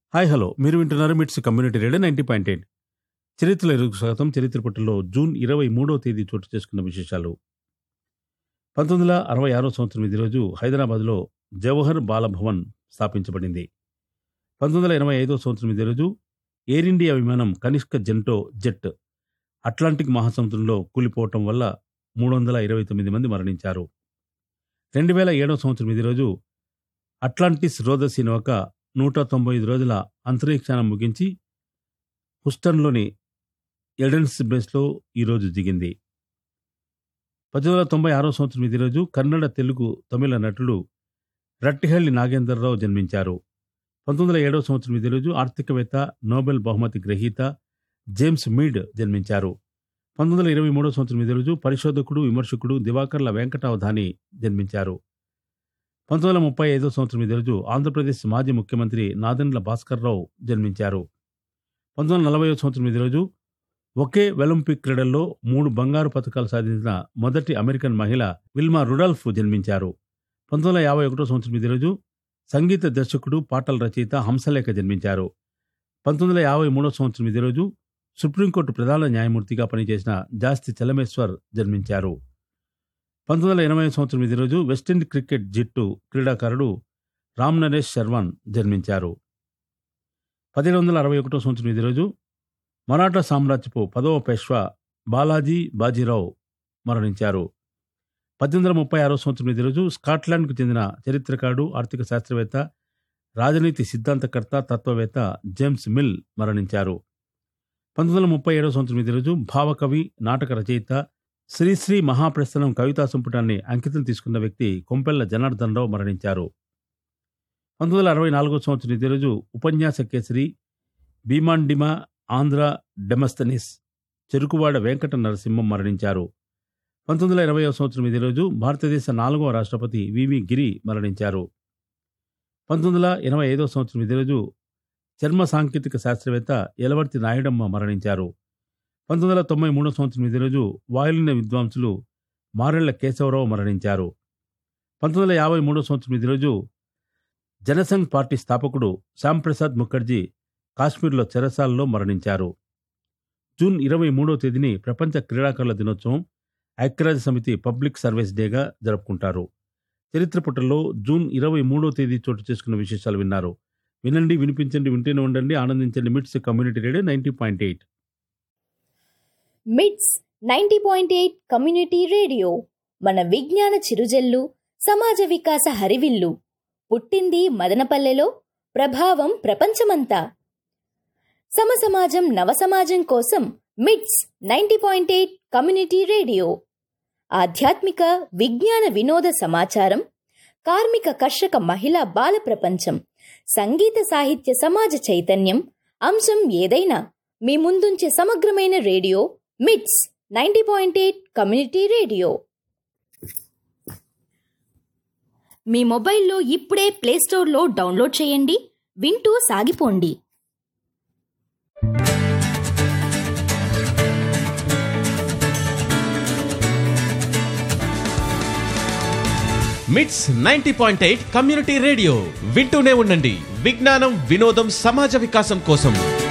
hi hello మీరు వింటున్నారు MITS community radio ninety point eight చరిత్రలో ఎరుగు స్వాగతం చరిత్ర పట్టులో జూన్ ఇరవై మూడవ తేదీ చోటు చేసుకున్న విశేషాలు పంతొమ్మిది వందల అరవై ఆరో సంవత్సరం ఇది రోజు హైదరాబాద్లో జవహర్ బాలభవన్ స్థాపించబడింది పంతొమ్మిది వందల ఎనభై ఐదో సంవత్సరం ఇదే రోజు ఎయిర్ ఇండియా విమానం కనిష్క జెంటో జెట్ అట్లాంటిక్ మహాసముద్రంలో కూలిపోవటం వల్ల మూడు వందల ఇరవై తొమ్మిది మంది మరణించారు రెండు వేల ఏడవ సంవత్సరం ఇది రోజు అట్లాంటిస్ రోదసి నౌక నూట తొంభై ఐదు రోజుల అంతరిక్షానం ముగించి హుస్టన్లోని ఎడెన్స్ బేస్లో ఈరోజు దిగింది పద్దెనిమిది వందల తొంభై ఆరో సంవత్సరం ఇదే రోజు కన్నడ తెలుగు తమిళ నటుడు రట్టిహల్లి నాగేందర్రావు జన్మించారు పంతొమ్మిది వందల ఏడవ సంవత్సరం ఇదే రోజు ఆర్థికవేత్త నోబెల్ బహుమతి గ్రహీత జేమ్స్ మీడ్ జన్మించారు పంతొమ్మిది వందల ఇరవై మూడవ సంవత్సరం ఇదే రోజు పరిశోధకుడు విమర్శకుడు దివాకర్ల వెంకటావధాని జన్మించారు పంతొమ్మిది వందల ముప్పై ఐదో సంవత్సరం ఇదే రోజు ఆంధ్రప్రదేశ్ మాజీ ముఖ్యమంత్రి నాదెండ్ల భాస్కర్రావు జన్మించారు పంతొమ్మిది వందల నలభై సంవత్సరం ఇదే రోజు ఒకే ఒలింపిక్ క్రీడల్లో మూడు బంగారు పథకాలు సాధించిన మొదటి అమెరికన్ మహిళ విల్మా రుడాల్ఫ్ జన్మించారు పంతొమ్మిది వందల యాభై ఒకటో సంవత్సరం ఇదే రోజు సంగీత దర్శకుడు పాటల రచయిత హంసలేఖ జన్మించారు పంతొమ్మిది వందల యాభై మూడో సంవత్సరం ఇదే రోజు సుప్రీంకోర్టు ప్రధాన న్యాయమూర్తిగా పనిచేసిన జాస్తి చలమేశ్వర్ జన్మించారు పంతొమ్మిది వందల ఎనభై సంవత్సరం ఇదే రోజు వెస్టిండీస్ క్రికెట్ జట్టు క్రీడాకారుడు రామ్ నరేష్ శర్వాన్ జన్మించారు పదిహేను వందల అరవై ఒకటో సంవత్సరం ఇదే రోజు మరాఠా సామ్రాజ్యపు పదవ పేష్వా బాలాజీ బాజీరావు మరణించారు పద్దెనిమిది వందల ముప్పై ఆరో సంవత్సరం ఇదే రోజు స్కాట్లాండ్కు చెందిన చరిత్రకారుడు ఆర్థిక శాస్త్రవేత్త రాజనీతి సిద్ధాంతకర్త తత్వవేత్త జేమ్స్ మిల్ మరణించారు పంతొమ్మిది వందల ముప్పై ఏడవ సంవత్సరం ఇదే రోజు భావకవి నాటక రచయిత శ్రీశ్రీ మహాప్రస్థానం కవితా సంపుటాన్ని అంకితం తీసుకున్న వ్యక్తి కొంపెల్ల జనార్దన్ రావు మరణించారు పంతొమ్మిది వందల అరవై నాలుగో సంవత్సరం ఇదే రోజు ఉపన్యాస కేసరి భీమాండిమా ఆంధ్ర డెమస్తనిస్ చెరుకువాడ వెంకట నరసింహం మరణించారు పంతొమ్మిది వందల ఇరవై సంవత్సరం ఇదే రోజు భారతదేశ నాలుగవ రాష్ట్రపతి వివి గిరి మరణించారు పంతొమ్మిది వందల ఎనభై ఐదో సంవత్సరం ఇదే రోజు చర్మ సాంకేతిక శాస్త్రవేత్త ఎలవర్తి నాయుడమ్మ మరణించారు పంతొమ్మిది వందల తొంభై మూడో సంవత్సరం ఇదే రోజు వాయులిన విద్వాంసులు మారెళ్ల కేశవరావు మరణించారు పంతొమ్మిది వందల యాభై మూడో సంవత్సరం ఇదే రోజు జనసంఘ్ పార్టీ స్థాపకుడు శ్యాంప్రసాద్ ముఖర్జీ కాశ్మీర్లో చెరసాలలో మరణించారు జూన్ ఇరవై మూడో తేదీని ప్రపంచ క్రీడాకారుల దినోత్సవం ఐక్యరాజ్య సమితి పబ్లిక్ సర్వీస్ డేగా జరుపుకుంటారు చరిత్ర పుటల్లో జూన్ ఇరవై మూడో తేదీ చోటు చేసుకున్న విశేషాలు విన్నారు వినండి వినిపించండి వింటూనే ఉండండి ఆనందించండి MITS community radio ninety point eight MITS ninety point eight community radio మన విజ్ఞాన చిరుజల్లు సమాజ వికాస హరివిల్లు పుట్టింది మదనపల్లెలో ప్రభావం ప్రపంచమంతా సమసమాజం నవసమాజం కోసం MITS ninety point eight community radio ఆధ్యాత్మిక విజ్ఞాన వినోద సమాచారం కార్మిక కర్షక మహిళా బాల ప్రపంచం సంగీత సాహిత్య సమాజ చైతన్యం అంశం ఏదైనా మీ ముందుంచే సమగ్రమైన radio MITS ninety point eight community radio మీ మొబైల్లో ఇప్పుడే ప్లేస్టోర్లో డౌన్లోడ్ చేయండి వింటూ సాగిపోండి MITS ninety point eight community radio వింటూనే ఉండండి విజ్ఞానం వినోదం సమాజ వికాసం కోసం